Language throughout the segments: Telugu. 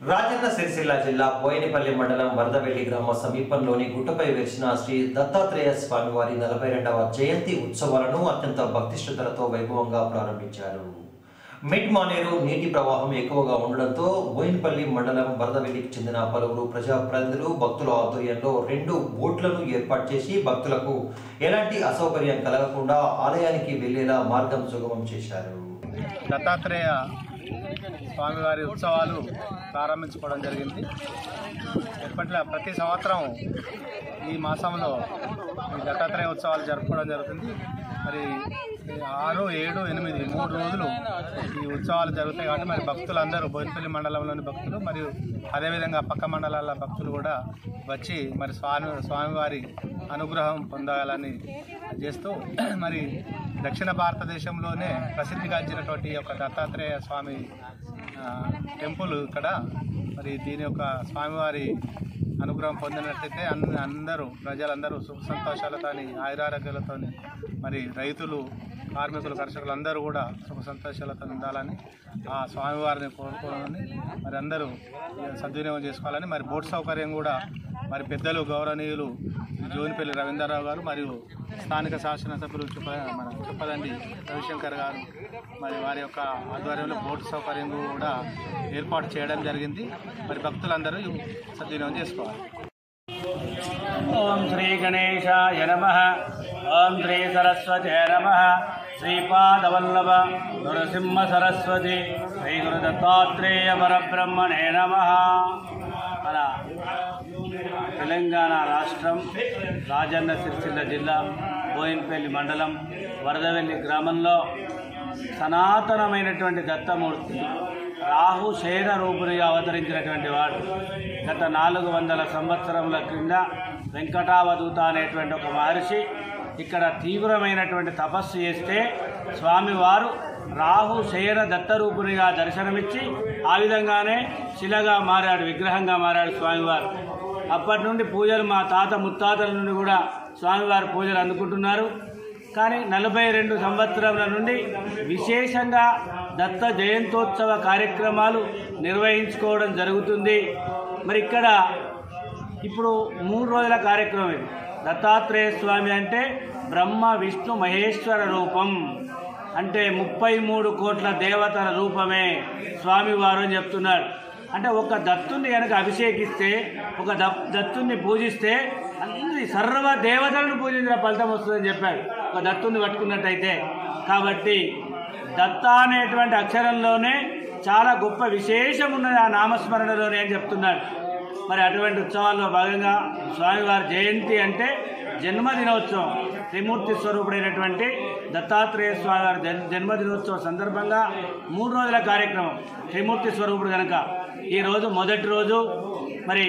రాజన్న సిరిసిల్ల జిల్లా బోయినపల్లి మండలం వరదవెల్లి గ్రామ సమీపంలోని గుట్టపై వెలిసిన శ్రీ దత్తాత్రేయ స్వామి వారి నలభై రెండవ జయంతి ఉత్సవాలను అత్యంత భక్తి శ్రద్ధలతో వైభవంగా ప్రారంభించారు మిడ్ మానేరు నీటి ప్రవాహం ఎక్కువగా ఉండడంతో బోయినపల్లి మండలం వరదవెల్లికి చెందిన పలువురు ప్రజాప్రతినిధులు భక్తుల ఆధ్వర్యంలో రెండు బోట్లను ఏర్పాటు చేసి భక్తులకు ఎలాంటి అసౌకర్యం కలగకుండా ఆలయానికి వెళ్లేలా మార్గం సుగమం చేశారు దత్తాత్రేయ స్వామివారి ఉత్సవాలు ప్రారంభించుకోవడం జరిగింది ఎప్పట్లా ప్రతి సంవత్సరం ఈ మాసంలో ఈ దత్తాత్రేయ ఉత్సవాలు జరుపుకోవడం జరుగుతుంది మరి ఈ ఆరు ఏడు ఎనిమిది మూడు రోజులు ఈ ఉత్సవాలు జరుగుతాయి కాబట్టి మరి భక్తులందరూ బోయినపల్లి మండలంలోని భక్తులు మరియు అదేవిధంగా పక్క మండలాల భక్తులు కూడా వచ్చి మరి స్వామి స్వామివారి అనుగ్రహం పొందాలని చేస్తూ మరి దక్షిణ భారతదేశంలోనే ప్రసిద్ధిగాంచినటువంటి ఈ యొక్క దత్తాత్రేయ స్వామి ఆ, టెంపుల్ ఇక్కడ మరి దీని యొక్క స్వామివారి అనుగ్రహం పొందినట్లయితే అన్ అందరూ ప్రజలందరూ సుఖ సంతోషాలతోని ఆయురారోగ్యాలతో మరి రైతులు కార్మికులు కర్షకులు అందరూ కూడా సుఖ సంతోషాలతో ఉండాలని ఆ స్వామివారిని కోరుకోవాలని మరి అందరూ సద్వినియోగం చేసుకోవాలని మరి బోట్ సౌకర్యం కూడా మరి పెద్దలు గౌరవనీయులు జోనిపల్లి రవీంద్రరావు గారు మరియు స్థానిక శాసనసభ్యులు చుప్ప మన చుప్పదండి రవిశంకర్ గారు మరి వారి యొక్క ఆధ్వర్యంలో బోటు సౌకర్యం కూడా ఏర్పాటు చేయడం జరిగింది మరి భక్తులందరూ సద్వినియోగం చేసుకోవాలి ఓం శ్రీ గణేశాయ నమ ఓం శ్రీ సరస్వతే నమ శ్రీపాదవల్లభ నరసింహ సరస్వతి శ్రీ గురు దత్తాత్రేయ పరబ్రహ్మణే నమ మన తెలంగాణ రాష్ట్రం రాజన్న సిరిసిల్ల జిల్లా బోయిన్పల్లి మండలం వరదవెల్లి గ్రామంలో సనాతనమైనటువంటి దత్తమూర్తి రాహు శయన రూపునిగా అవతరించినటువంటి వాడు గత నాలుగు వందల సంవత్సరముల క్రింద వెంకటావధూత అనేటువంటి ఒక మహర్షి ఇక్కడ తీవ్రమైనటువంటి తపస్సు చేస్తే స్వామివారు రాహు శయన దత్తరూపునిగా దర్శనమిచ్చి ఆ విధంగానే శిలగా మారాడు విగ్రహంగా మారాడు స్వామివారు అప్పటి నుండి పూజలు మా తాత ముత్తాతల నుండి కూడా స్వామివారి పూజలు అందుకుంటున్నారు కానీ నలభై రెండు సంవత్సరాల నుండి విశేషంగా దత్త జయంతోత్సవ కార్యక్రమాలు నిర్వహించుకోవడం జరుగుతుంది మరి ఇక్కడ ఇప్పుడు మూడు రోజుల కార్యక్రమం ఇది దత్తాత్రేయ స్వామి అంటే బ్రహ్మ విష్ణు మహేశ్వర రూపం అంటే ముప్పై మూడు కోట్ల దేవతల రూపమే స్వామివారు అని చెప్తున్నాడు అంటే ఒక దత్తుని కనుక అభిషేకిస్తే ఒక దప్ దత్తుని పూజిస్తే అన్ని సర్వ దేవతలను పూజించిన ఫలితం వస్తుందని చెప్పాడు ఒక దత్తుని పట్టుకున్నట్టయితే కాబట్టి దత్త అనేటువంటి అక్షరంలోనే చాలా గొప్ప విశేషం ఉన్నది ఆ నామస్మరణలోనే అని చెప్తున్నాడు మరి అటువంటి ఉత్సవాల్లో భాగంగా స్వామివారి జయంతి అంటే జన్మదినోత్సవం త్రిమూర్తి స్వరూపుడైనటువంటి దత్తాత్రేయ స్వామి వారి జన్ జన్మదినోత్సవం సందర్భంగా మూడు రోజుల కార్యక్రమం త్రిమూర్తి స్వరూపుడు కనుక ఈరోజు మొదటి రోజు మరి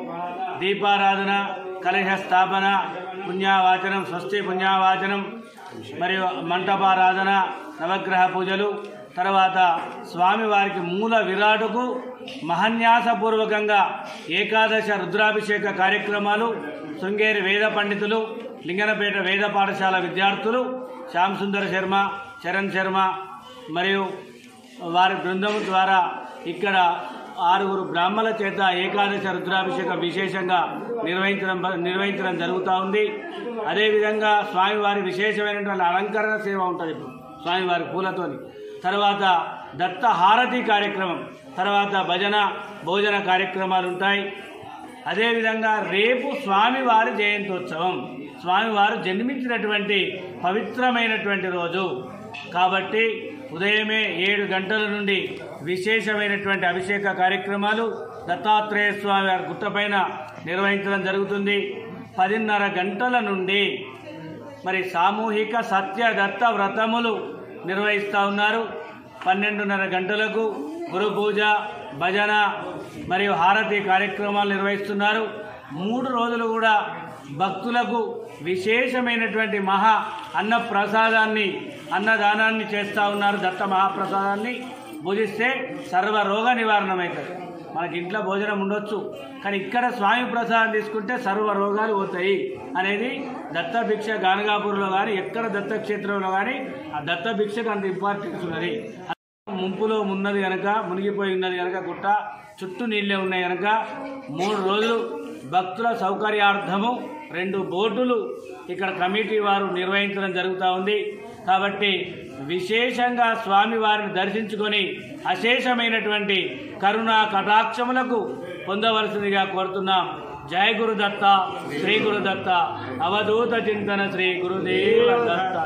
దీపారాధన కలశ స్థాపన పుణ్యావాచనం స్వస్తి పుణ్యావాచనం మరియు మంటపారాధన నవగ్రహ పూజలు తర్వాత స్వామివారికి మూల విరాటుకు మహన్యాసపూర్వకంగా ఏకాదశ రుద్రాభిషేక కార్యక్రమాలు శృంగేరి వేద పండితులు లింగనపేట వేద పాఠశాల విద్యార్థులు శ్యామ్ సుందర శర్మ చరణ్ శర్మ మరియు వారి బృందం ద్వారా ఇక్కడ ఆరుగురు బ్రాహ్మణుల చేత ఏకాదశ రుద్రాభిషేకం విశేషంగా నిర్వహించడం నిర్వహించడం జరుగుతూ ఉంది అదేవిధంగా స్వామివారి విశేషమైనటువంటి అలంకరణ సేవ ఉంటుంది ఇప్పుడు స్వామివారి పూలతోని తర్వాత దత్త హారతి కార్యక్రమం తర్వాత భజన భోజన కార్యక్రమాలు ఉంటాయి అదేవిధంగా రేపు స్వామివారి జయంతోత్సవం స్వామివారు జన్మించినటువంటి పవిత్రమైనటువంటి రోజు కాబట్టి ఉదయమే ఏడు గంటల నుండి విశేషమైనటువంటి అభిషేక కార్యక్రమాలు దత్తాత్రేయ స్వామి వారి గుట్టపైన నిర్వహించడం జరుగుతుంది పదిన్నర గంటల నుండి మరి సామూహిక సత్యదత్త వ్రతములు నిర్వహిస్తూ ఉన్నారు పన్నెండున్నర గంటలకు గురు పూజ భజన మరియు హారతి కార్యక్రమాలు నిర్వహిస్తున్నారు మూడు రోజులు కూడా భక్తులకు విశేషమైనటువంటి మహా అన్న ప్రసాదాన్ని అన్నదానాన్ని చేస్తూ ఉన్నారు దత్త మహాప్రసాదాన్ని భుజిస్తే సర్వ రోగ నివారణమవుతుంది మనకి ఇంట్లో భోజనం ఉండొచ్చు కానీ ఇక్కడ స్వామి ప్రసాదం తీసుకుంటే సర్వ రోగాలు పోతాయి అనేది దత్త భిక్ష గానగాపూర్లో కానీ ఎక్కడ దత్త క్షేత్రంలో కానీ ఆ దత్త భిక్షకు అంత ఇంపార్టెన్స్ ఉన్నది ముంపులో ఉన్నది కనుక మునిగిపోయి ఉన్నది కనుక గుట్ట చుట్టూ నీళ్ళే ఉన్నాయి కనుక మూడు రోజులు భక్తుల సౌకర్యార్థము రెండు బోటులు ఇక్కడ కమిటీ వారు నిర్వహించడం జరుగుతూ ఉంది కాబట్టి విశేషంగా స్వామివారిని దర్శించుకొని అశేషమైనటువంటి కరుణా కటాక్షములకు పొందవలసిందిగా కోరుతున్నాం జయ గురుదత్త శ్రీ గురుదత్త అవధూత చింతన శ్రీ గురుదేవ దత్త